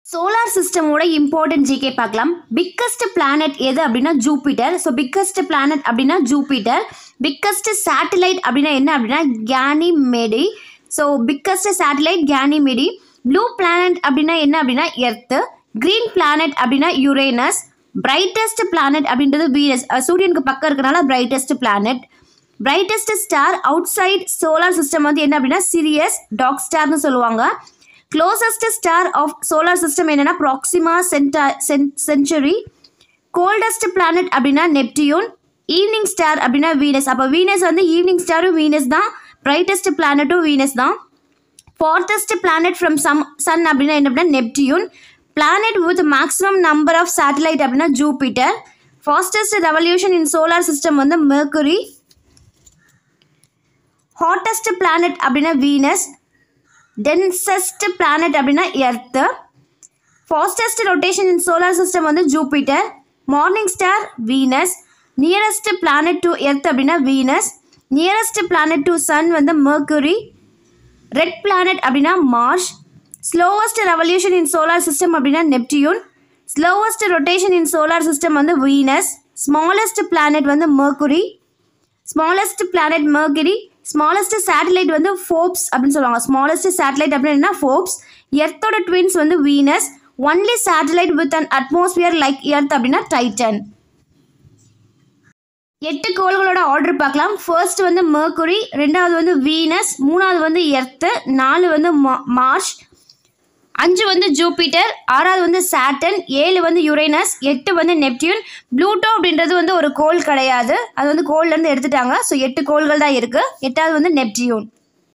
solar சிஸ்டமோட important GK பார்க்கலாம் biggest planet எது அப்படின்னா ஜூபிட்டர் ஸோ பிக்கஸ்ட் பிளானட் அப்படின்னா ஜூபிட்டர் பிக்கஸ்ட் சேட்டலைட் அப்படின்னா என்ன அப்படின்னா Ganymede so biggest satellite Ganymede blue planet அப்படின்னா என்ன அப்படின்னா எர்த்து க்ரீன் பிளானட் அப்படின்னா யுரேனஸ் பிரைட்டஸ்ட் பிளானட் அப்படின்றது வீனஸ் சூரியனுக்கு பக்கம் இருக்கனால brightest planet brightest star outside solar system வந்து என்ன அப்படின்னா சிரியஸ் டாக் ஸ்டார்னு சொல்லுவாங்க closest star of solar system என்னன்னா ப்ராக்சிமா சென்டா சென்ச்சுரி கோல்டஸ்ட் பிளானட் அப்படின்னா நெப்டியூன் ஈவினிங் ஸ்டார் அப்படின்னா வீனஸ் அப்போ வீனஸ் வந்து ஈவினிங் ஸ்டாரும் வீனஸ் தான் பிரைட்டஸ்ட் பிளானட்டும் வீனஸ் தான் farthest planet from some sun அப்படின்னா என்ன அப்படின்னா Neptune planet with maximum number of satellite அப்படின்னா Jupiter fastest revolution in solar system வந்து மெர்குரி ஹாட்டஸ்ட் பிளானட் அப்படின்னா வீனஸ் டென்சஸ்ட் பிளானட் அப்படின்னா Earth fastest rotation in solar system வந்து Jupiter morning star Venus nearest planet to Earth அப்படின்னா Venus nearest planet to sun வந்து Mercury red planet அப்படின்னா Mars slowest revolution in solar system அப்படின்னா Neptune slowest rotation in solar system வந்து Venus smallest planet வந்து Mercury smallest planet Mercury smallest satellite வந்து Phobos அப்படின்னு சொல்லுவாங்க smallest satellite அப்படின்னா Phobos எர்த்தோட ட்வின்ஸ் வந்து Venus only satellite with an atmosphere like Earth அப்படின்னா டைட்டன் எட்டு கோள்களோட ஆர்டர் பார்க்கலாம் ஃபர்ஸ்ட் வந்து மெர்குரி ரெண்டாவது வந்து வீனஸ் மூணாவது வந்து எர்த்து நாலு வந்து மார்ஷ் அஞ்சு வந்து ஜூபிட்டர் ஆறாவது வந்து சாட்டன் ஏழு வந்து யுரேனஸ் எட்டு வந்து நெப்டியூன் ப்ளூட்டோ அப்படின்றது வந்து ஒரு கோள் கிடையாது அது வந்து கோள்லேருந்து எடுத்துட்டாங்க ஸோ எட்டு கோள்கள் தான் இருக்குது எட்டாவது வந்து நெப்டியூன்